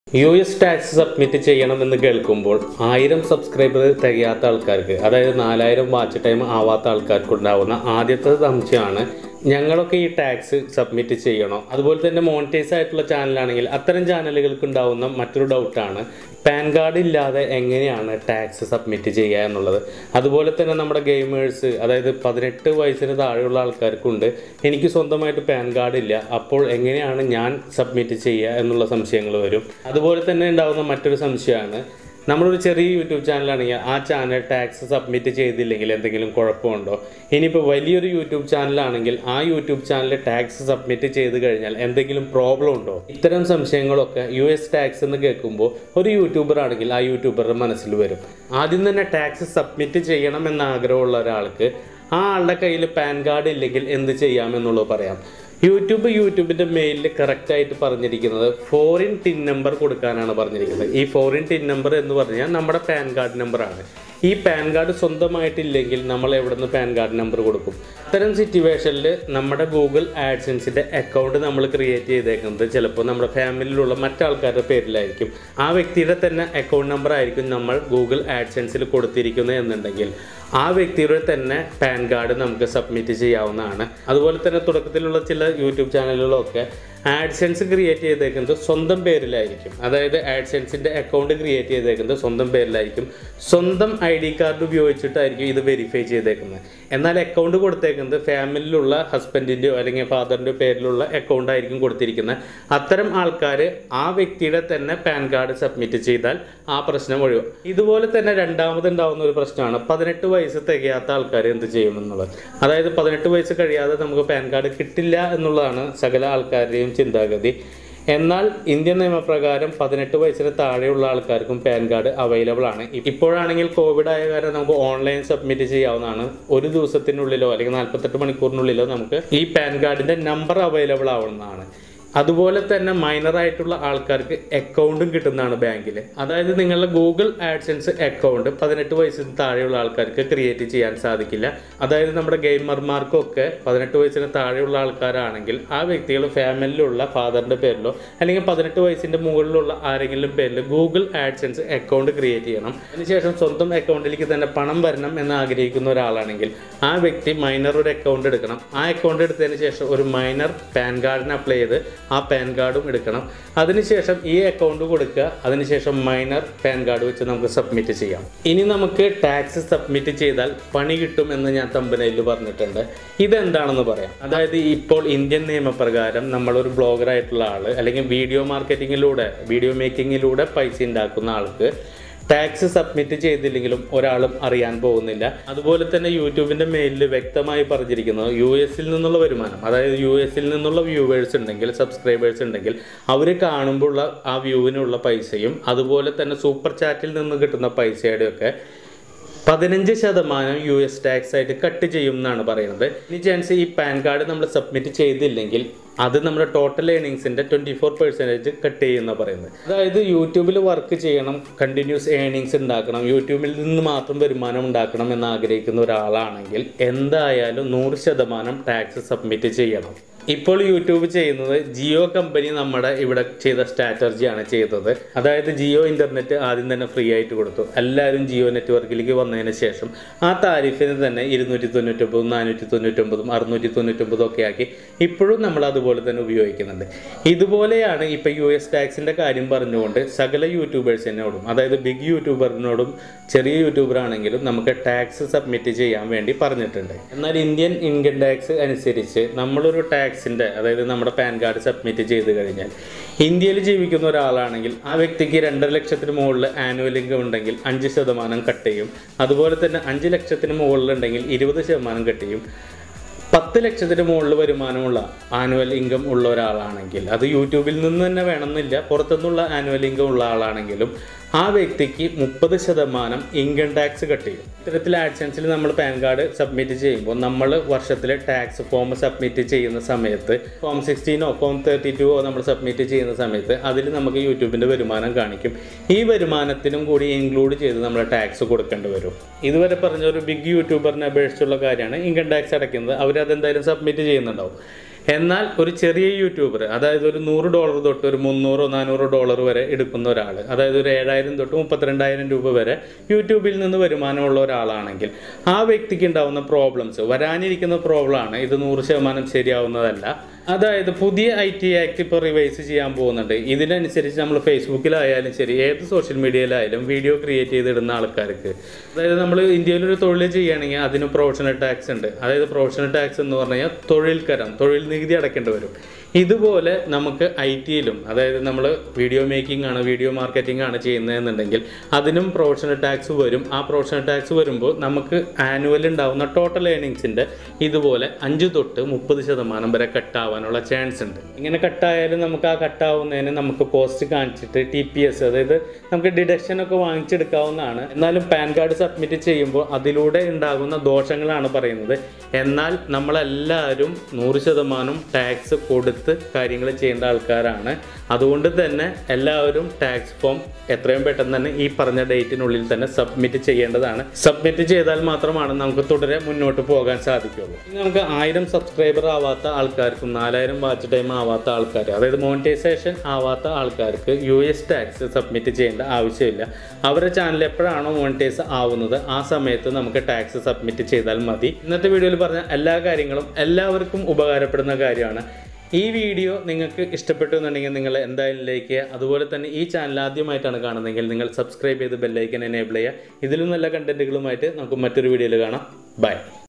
U S tax submit ചെയ്യണമെന്ന് കേൾക്കുമ്പോൾ ആയിരം സബ്സ്ക്രൈബർ തികയാത്ത ആൾക്കാർക്ക് അതായത് നാലായിരം വാച്ച് ടൈം ആവാത്ത ആൾക്കാർക്ക് ഉണ്ടാവുന്ന ആദ്യത്തെ സംശയമാണ് ഞങ്ങളൊക്കെ ഈ ടാക്സ് സബ്മിറ്റ് ചെയ്യണോ അതുപോലെ തന്നെ മോണിറ്റൈസ് ആയിട്ടുള്ള ചാനലാണെങ്കിൽ അത്തരം ചാനലുകൾക്ക് ഉണ്ടാവുന്ന മറ്റൊരു ഡൗട്ടാണ് പാൻ കാർഡ് ഇല്ലാതെ എങ്ങനെയാണ് ടാക്സ് സബ്മിറ്റ് ചെയ്യുക എന്നുള്ളത് അതുപോലെ തന്നെ നമ്മുടെ ഗെയിമേഴ്സ് അതായത് പതിനെട്ട് വയസ്സിന് താഴെയുള്ള ആൾക്കാർക്കുണ്ട് എനിക്ക് സ്വന്തമായിട്ട് പാൻ കാർഡ് ഇല്ല അപ്പോൾ എങ്ങനെയാണ് ഞാൻ സബ്മിറ്റ് ചെയ്യുക എന്നുള്ള സംശയങ്ങൾ വരും അതുപോലെ തന്നെ ഉണ്ടാകുന്ന മറ്റൊരു സംശയമാണ് നമ്മളൊരു ചെറിയ യൂട്യൂബ് ചാനലാണെങ്കിൽ ആ ചാനൽ ടാക്സ് സബ്മിറ്റ് ചെയ്തില്ലെങ്കിൽ എന്തെങ്കിലും കുഴപ്പമുണ്ടോ ഇനിയിപ്പോൾ വലിയൊരു യൂട്യൂബ് ചാനലാണെങ്കിൽ ആ യൂട്യൂബ് ചാനൽ ടാക്സ് സബ്മിറ്റ് ചെയ്ത് കഴിഞ്ഞാൽ എന്തെങ്കിലും പ്രോബ്ലം ഉണ്ടോ ഇത്തരം സംശയങ്ങളൊക്കെ യു എസ് ടാക്സ് എന്ന് കേൾക്കുമ്പോൾ ഒരു യൂട്യൂബർ ആണെങ്കിൽ ആ യൂട്യൂബറുടെ മനസ്സിൽ വരും ആദ്യം തന്നെ ടാക്സ് സബ്മിറ്റ് ചെയ്യണം എന്ന ആഗ്രഹമുള്ള ഒരാൾക്ക് ആ ആളുടെ കയ്യിൽ പാൻ കാർഡ് ഇല്ലെങ്കിൽ എന്ത് ചെയ്യാമെന്നുള്ളത് പറയാം യൂട്യൂബ് യൂട്യൂബിൻ്റെ മെയിലിൽ കറക്റ്റായിട്ട് പറഞ്ഞിരിക്കുന്നത് ഫോറിൻ ടിൻ നമ്പർ കൊടുക്കാനാണ് പറഞ്ഞിരിക്കുന്നത് ഈ ഫോറിൻ ടിൻ നമ്പർ എന്ന് പറഞ്ഞാൽ നമ്മുടെ പാൻ കാർഡ് നമ്പറാണ് ഈ പാൻ കാർഡ് സ്വന്തമായിട്ടില്ലെങ്കിൽ നമ്മൾ എവിടെ നിന്ന് പാൻ കാർഡ് നമ്പർ കൊടുക്കും അത്തരം സിറ്റുവേഷനിൽ നമ്മുടെ ഗൂഗിൾ ആഡ്സൻസിൻ്റെ അക്കൗണ്ട് നമ്മൾ ക്രിയേറ്റ് ചെയ്തേക്കുന്നത് ചിലപ്പോൾ നമ്മുടെ ഫാമിലിയിലുള്ള മറ്റാൾക്കാരുടെ പേരിലായിരിക്കും ആ വ്യക്തിയുടെ തന്നെ അക്കൗണ്ട് നമ്പർ ആയിരിക്കും നമ്മൾ ഗൂഗിൾ ആഡ്സൻസിൽ കൊടുത്തിരിക്കുന്നത് എന്നുണ്ടെങ്കിൽ ആ വ്യക്തിയുടെ തന്നെ പാൻ കാർഡ് നമുക്ക് സബ്മിറ്റ് ചെയ്യാവുന്നതാണ് അതുപോലെ തന്നെ തുടക്കത്തിലുള്ള ചില യൂട്യൂബ് ചാനലുകളൊക്കെ ആഡ്സെൻസ് ക്രിയേറ്റ് ചെയ്തേക്കുന്നത് സ്വന്തം പേരിലായിരിക്കും അതായത് ആഡ്സെൻസിൻ്റെ അക്കൗണ്ട് ക്രിയേറ്റ് ചെയ്തേക്കുന്നത് സ്വന്തം പേരിലായിരിക്കും സ്വന്തം ഐ ഡി കാർഡ് ഉപയോഗിച്ചിട്ടായിരിക്കും ഇത് വെരിഫൈ ചെയ്തേക്കുന്നത് എന്നാൽ അക്കൗണ്ട് കൊടുത്തേക്കുന്നത് ഫാമിലിയിലുള്ള ഹസ്ബൻഡിൻ്റെയോ അല്ലെങ്കിൽ ഫാദറിൻ്റെയോ പേരിലുള്ള അക്കൗണ്ട് ആയിരിക്കും കൊടുത്തിരിക്കുന്നത് അത്തരം ആൾക്കാർ ആ വ്യക്തിയുടെ തന്നെ പാൻ കാർഡ് സബ്മിറ്റ് ചെയ്താൽ ആ പ്രശ്നം ഒഴിവാക്കും ഇതുപോലെ തന്നെ രണ്ടാമതുണ്ടാവുന്ന ഒരു പ്രശ്നമാണ് പതിനെട്ട് വയസ്സ് തികയാത്ത ആൾക്കാർ എന്ത് ചെയ്യുമെന്നുള്ളത് അതായത് പതിനെട്ട് വയസ്സ് കഴിയാതെ നമുക്ക് പാൻ കാർഡ് കിട്ടില്ല എന്നുള്ളതാണ് സകല ആൾക്കാരുടെയും ചിന്താഗതി എന്നാൽ ഇന്ത്യൻ നിയമപ്രകാരം പതിനെട്ട് വയസ്സിന് താഴെയുള്ള ആൾക്കാർക്കും പാൻ കാർഡ് അവൈലബിൾ ആണ് ഇപ്പോഴാണെങ്കിൽ കോവിഡ് ആയ കാരണം നമുക്ക് ഓൺലൈൻ സബ്മിറ്റ് ചെയ്യാവുന്നതാണ് ഒരു ദിവസത്തിനുള്ളിലോ അല്ലെങ്കിൽ നാൽപ്പത്തെട്ട് മണിക്കൂറിനുള്ളിലോ നമുക്ക് ഈ പാൻ കാർഡിൻ്റെ നമ്പർ അവൈലബിൾ ആവുന്നതാണ് അതുപോലെ തന്നെ മൈനർ ആയിട്ടുള്ള ആൾക്കാർക്ക് അക്കൗണ്ടും കിട്ടുന്നതാണ് ബാങ്കിൽ അതായത് നിങ്ങളുടെ ഗൂഗിൾ ആഡ്സൻസ് അക്കൗണ്ട് പതിനെട്ട് വയസ്സിന് താഴെയുള്ള ആൾക്കാർക്ക് ക്രിയേറ്റ് ചെയ്യാൻ സാധിക്കില്ല അതായത് നമ്മുടെ ഗെയിമർമാർക്കൊക്കെ പതിനെട്ട് വയസ്സിന് താഴെയുള്ള ആൾക്കാരാണെങ്കിൽ ആ വ്യക്തികൾ ഫാമിലിയിലുള്ള ഫാദറിൻ്റെ പേരിലോ അല്ലെങ്കിൽ പതിനെട്ട് വയസ്സിൻ്റെ മുകളിലുള്ള ആരെങ്കിലും പേരിൽ ഗൂഗിൾ ആഡ്സൻസ് അക്കൗണ്ട് ക്രിയേറ്റ് ചെയ്യണം അതിനുശേഷം സ്വന്തം അക്കൗണ്ടിലേക്ക് തന്നെ പണം വരണം എന്ന് ആഗ്രഹിക്കുന്ന ഒരാളാണെങ്കിൽ ആ വ്യക്തി മൈനർ ഒരു അക്കൗണ്ട് എടുക്കണം ആ അക്കൗണ്ട് എടുത്തതിന് ശേഷം ഒരു മൈനർ പാൻ കാർഡിന് അപ്ലൈ ചെയ്ത് ആ പാൻ കാർഡും എടുക്കണം അതിനുശേഷം ഈ അക്കൗണ്ട് കൊടുക്കുക അതിനുശേഷം മൈനർ പാൻ കാർഡ് വെച്ച് നമുക്ക് സബ്മിറ്റ് ചെയ്യാം ഇനി നമുക്ക് ടാക്സ് സബ്മിറ്റ് ചെയ്താൽ പണി കിട്ടും എന്ന് ഞാൻ തമ്പനയിൽ പറഞ്ഞിട്ടുണ്ട് ഇതെന്താണെന്ന് പറയാം അതായത് ഇപ്പോൾ ഇന്ത്യൻ നിയമപ്രകാരം നമ്മളൊരു ബ്ലോഗർ ആയിട്ടുള്ള ആൾ അല്ലെങ്കിൽ വീഡിയോ മാർക്കറ്റിങ്ങിലൂടെ വീഡിയോ മേക്കിങ്ങിലൂടെ പൈസ ഉണ്ടാക്കുന്ന ആൾക്ക് ടാക്സ് സബ്മിറ്റ് ചെയ്തില്ലെങ്കിലും ഒരാളും അറിയാൻ പോകുന്നില്ല അതുപോലെ തന്നെ യൂട്യൂബിൻ്റെ മെയിലിൽ വ്യക്തമായി പറഞ്ഞിരിക്കുന്നത് യു എസിൽ നിന്നുള്ള വരുമാനം അതായത് യു എസിൽ നിന്നുള്ള വ്യൂവേഴ്സ് ഉണ്ടെങ്കിൽ സബ്സ്ക്രൈബേഴ്സ് ഉണ്ടെങ്കിൽ അവർ കാണുമ്പോഴുള്ള ആ വ്യൂവിനുള്ള പൈസയും അതുപോലെ തന്നെ സൂപ്പർ ചാറ്റിൽ നിന്ന് കിട്ടുന്ന പൈസയുടെയൊക്കെ പതിനഞ്ച് ശതമാനം യു എസ് ടാക്സ് ആയിട്ട് കട്ട് ചെയ്യും എന്നാണ് പറയുന്നത് ഇനി ചാൻസ് ഈ പാൻ കാർഡ് നമ്മൾ സബ്മിറ്റ് ചെയ്തില്ലെങ്കിൽ അത് നമ്മുടെ ടോട്ടൽ ഏണിങ്സിൻ്റെ ട്വൻറ്റി ഫോർ പെർസെൻറ്റേജ് കട്ട് ചെയ്യുന്ന പറയുന്നത് അതായത് യൂട്യൂബിൽ വർക്ക് ചെയ്യണം കണ്ടിന്യൂസ് ഏണിങ്സ് ഉണ്ടാക്കണം യൂട്യൂബിൽ നിന്ന് മാത്രം വരുമാനം ഉണ്ടാക്കണം എന്ന് ആഗ്രഹിക്കുന്ന ഒരാളാണെങ്കിൽ എന്തായാലും നൂറ് ശതമാനം ടാക്സ് സബ്മിറ്റ് ചെയ്യണം ഇപ്പോൾ യൂട്യൂബ് ചെയ്യുന്നത് ജിയോ കമ്പനി നമ്മുടെ ഇവിടെ ചെയ്ത സ്ട്രാറ്റജിയാണ് ചെയ്തത് അതായത് ജിയോ ഇൻ്റർനെറ്റ് ആദ്യം തന്നെ ഫ്രീ ആയിട്ട് കൊടുത്തു എല്ലാവരും ജിയോ നെറ്റ്വർക്കിലേക്ക് വന്നതിന് ശേഷം ആ താരിഫിന് തന്നെ ഇരുന്നൂറ്റി തൊണ്ണൂറ്റൊമ്പതും നാനൂറ്റി തൊണ്ണൂറ്റൊമ്പതും അറുന്നൂറ്റി തൊണ്ണൂറ്റൊമ്പതും ഒക്കെ ആക്കി ഇപ്പോഴും നമ്മൾ അതുപോലെ തന്നെ ഉപയോഗിക്കുന്നുണ്ട് ഇതുപോലെയാണ് ഇപ്പോൾ യു എസ് ടാക്സിൻ്റെ കാര്യം പറഞ്ഞുകൊണ്ട് സകല യൂട്യൂബേഴ്സിനോടും അതായത് ബിഗ് യൂട്യൂബറിനോടും ചെറിയ യൂട്യൂബർ ആണെങ്കിലും നമുക്ക് ടാക്സ് സബ്മിറ്റ് ചെയ്യാൻ വേണ്ടി പറഞ്ഞിട്ടുണ്ട് എന്നാൽ ഇന്ത്യൻ ഇൻകം ടാക്സ് അനുസരിച്ച് നമ്മളൊരു ടാക്സിൻ്റെ അതായത് നമ്മുടെ പാൻ കാർഡ് സബ്മിറ്റ് ചെയ്ത് കഴിഞ്ഞാൽ ഇന്ത്യയിൽ ജീവിക്കുന്ന ഒരാളാണെങ്കിൽ ആ വ്യക്തിക്ക് രണ്ടര ലക്ഷത്തിന് മുകളിൽ ആനുവൽ ഇൻകം ഉണ്ടെങ്കിൽ അഞ്ച് ശതമാനം കട്ട് ചെയ്യും അതുപോലെ തന്നെ അഞ്ച് ലക്ഷത്തിന് മുകളിലുണ്ടെങ്കിൽ ഇരുപത് ശതമാനം കട്ട് ചെയ്യും പത്ത് ലക്ഷത്തിന് മുകളിൽ വരുമാനമുള്ള ആനുവൽ ഇൻകം ഉള്ള ഒരാളാണെങ്കിൽ അത് യൂട്യൂബിൽ നിന്ന് തന്നെ വേണമെന്നില്ല പുറത്തുനിന്നുള്ള ആനുവൽ ഇൻകം ഉള്ള ആളാണെങ്കിലും ആ വ്യക്തിക്ക് മുപ്പത് ശതമാനം ഇൻകം ടാക്സ് കട്ട് ചെയ്യും ഇത്തരത്തിൽ ആഡ്സൻസിൽ നമ്മൾ പാൻ കാർഡ് സബ്മിറ്റ് ചെയ്യുമ്പോൾ നമ്മൾ വർഷത്തിലെ ടാക്സ് ഫോം സബ്മിറ്റ് ചെയ്യുന്ന സമയത്ത് ഫോം സിക്സ്റ്റീനോ ഫോം തേർട്ടി ടുവോ നമ്മൾ സബ്മിറ്റ് ചെയ്യുന്ന സമയത്ത് അതിൽ നമുക്ക് യൂട്യൂബിൻ്റെ വരുമാനം കാണിക്കും ഈ വരുമാനത്തിനും കൂടി ഇൻക്ലൂഡ് ചെയ്ത് നമ്മൾ ടാക്സ് കൊടുക്കേണ്ടി വരും ഇതുവരെ പറഞ്ഞ ഒരു ബിഗ് യൂട്യൂബറിനെ അപേക്ഷിച്ചുള്ള കാര്യമാണ് ഇൻകം ടാക്സ് അടയ്ക്കുന്നത് അവരതെന്തായാലും സബ്മിറ്റ് ചെയ്യുന്നുണ്ടാവും എന്നാൽ ഒരു ചെറിയ യൂട്യൂബർ അതായത് ഒരു നൂറ് ഡോളർ തൊട്ട് ഒരു മുന്നൂറോ നാനൂറോ ഡോളർ വരെ എടുക്കുന്ന ഒരാൾ അതായത് ഒരു ഏഴായിരം തൊട്ട് മുപ്പത്തിരണ്ടായിരം രൂപ വരെ യൂട്യൂബിൽ നിന്ന് വരുമാനമുള്ള ഒരാളാണെങ്കിൽ ആ വ്യക്തിക്ക് ഉണ്ടാവുന്ന പ്രോബ്ലംസ് വരാനിരിക്കുന്ന പ്രോബ്ലമാണ് ഇത് നൂറ് ശതമാനം ശരിയാവുന്നതല്ല അതായത് പുതിയ ഐ ടി ആക്ട് ഇപ്പോൾ റിവൈസ് ചെയ്യാൻ പോകുന്നുണ്ട് ഇതിനനുസരിച്ച് നമ്മൾ ഫേസ്ബുക്കിലായാലും ശരി ഏത് സോഷ്യൽ മീഡിയയിലായാലും വീഡിയോ ക്രിയേറ്റ് ചെയ്തിടുന്ന ആൾക്കാർക്ക് അതായത് നമ്മൾ ഇന്ത്യയിൽ ഒരു തൊഴിൽ ചെയ്യുകയാണെങ്കിൽ അതിന് പ്രൊഫഷണൽ ടാക്സ് ഉണ്ട് അതായത് പ്രൊഫഷണൽ ടാക്സ് എന്ന് പറഞ്ഞു കഴിഞ്ഞാൽ തൊഴിൽ കരം തൊഴിൽ നികുതി അടയ്ക്കേണ്ടി വരും ഇതുപോലെ നമുക്ക് ഐ ടിയിലും അതായത് നമ്മൾ വീഡിയോ മേക്കിംഗ് ആണ് വീഡിയോ മാർക്കറ്റിംഗ് ആണ് ചെയ്യുന്നതെന്നുണ്ടെങ്കിൽ അതിനും പ്രൊഫഷണൽ ടാക്സ് വരും ആ പ്രൊഫഷണൽ ടാക്സ് വരുമ്പോൾ നമുക്ക് ആനുവൽ ഉണ്ടാവുന്ന ടോട്ടൽ ഏണിങ്സിൻ്റെ ഇതുപോലെ അഞ്ച് തൊട്ട് മുപ്പത് ശതമാനം വരെ കട്ടാവാനുള്ള ചാൻസ് ഉണ്ട് ഇങ്ങനെ കട്ടായാലും നമുക്ക് ആ കട്ടാവുന്നതിന് നമുക്ക് പോസ്റ്റ് കാണിച്ചിട്ട് ടി പി എസ് അതായത് നമുക്ക് ഡിഡക്ഷൻ ഒക്കെ വാങ്ങിച്ചെടുക്കാവുന്നതാണ് എന്നാലും പാൻ കാർഡ് സബ്മിറ്റ് ചെയ്യുമ്പോൾ അതിലൂടെ ഉണ്ടാകുന്ന ദോഷങ്ങളാണ് പറയുന്നത് എന്നാൽ നമ്മളെല്ലാവരും നൂറ് ശതമാനം ടാക്സ് കൊടുത്ത് കാര്യങ്ങൾ ചെയ്യേണ്ട ആൾക്കാരാണ് അതുകൊണ്ട് തന്നെ എല്ലാവരും ടാക്സ് ഫോം എത്രയും പെട്ടെന്ന് തന്നെ ഈ പറഞ്ഞ ഡേറ്റിനുള്ളിൽ തന്നെ സബ്മിറ്റ് ചെയ്യേണ്ടതാണ് സബ്മിറ്റ് ചെയ്താൽ മാത്രമാണ് നമുക്ക് തുടരെ മുന്നോട്ട് പോകാൻ സാധിക്കുള്ളൂ ഇനി നമുക്ക് ആയിരം സബ്സ്ക്രൈബർ ആവാത്ത ആൾക്കാർക്കും നാലായിരം വാച്ച് ടൈം ആവാത്ത ആൾക്കാർ അതായത് മോണിറ്റൈസേഷൻ ആവാത്ത ആൾക്കാർക്ക് യു എസ് ടാക്സ് സബ്മിറ്റ് ചെയ്യേണ്ട ആവശ്യമില്ല അവരുടെ ചാനൽ എപ്പോഴാണോ മോണിറ്റൈസ് ആവുന്നത് ആ സമയത്ത് നമുക്ക് ടാക്സ് സബ്മിറ്റ് ചെയ്താൽ മതി ഇന്നത്തെ വീഡിയോയിൽ പറഞ്ഞ എല്ലാ കാര്യങ്ങളും എല്ലാവർക്കും ഉപകാരപ്പെടുന്ന കാര്യമാണ് ഈ വീഡിയോ നിങ്ങൾക്ക് ഇഷ്ടപ്പെട്ടു എന്നുണ്ടെങ്കിൽ നിങ്ങൾ എന്തായാലും ലൈക്ക് ചെയ്യുക അതുപോലെ തന്നെ ഈ ചാനൽ ആദ്യമായിട്ടാണ് കാണുന്നതെങ്കിൽ നിങ്ങൾ സബ്സ്ക്രൈബ് ചെയ്ത് ബെല്ലൈക്കൻ എനേബിൾ ചെയ്യുക ഇതിലും നല്ല കണ്ടന്റുകളുമായിട്ട് നമുക്ക് മറ്റൊരു വീഡിയോയിൽ കാണാം ബൈ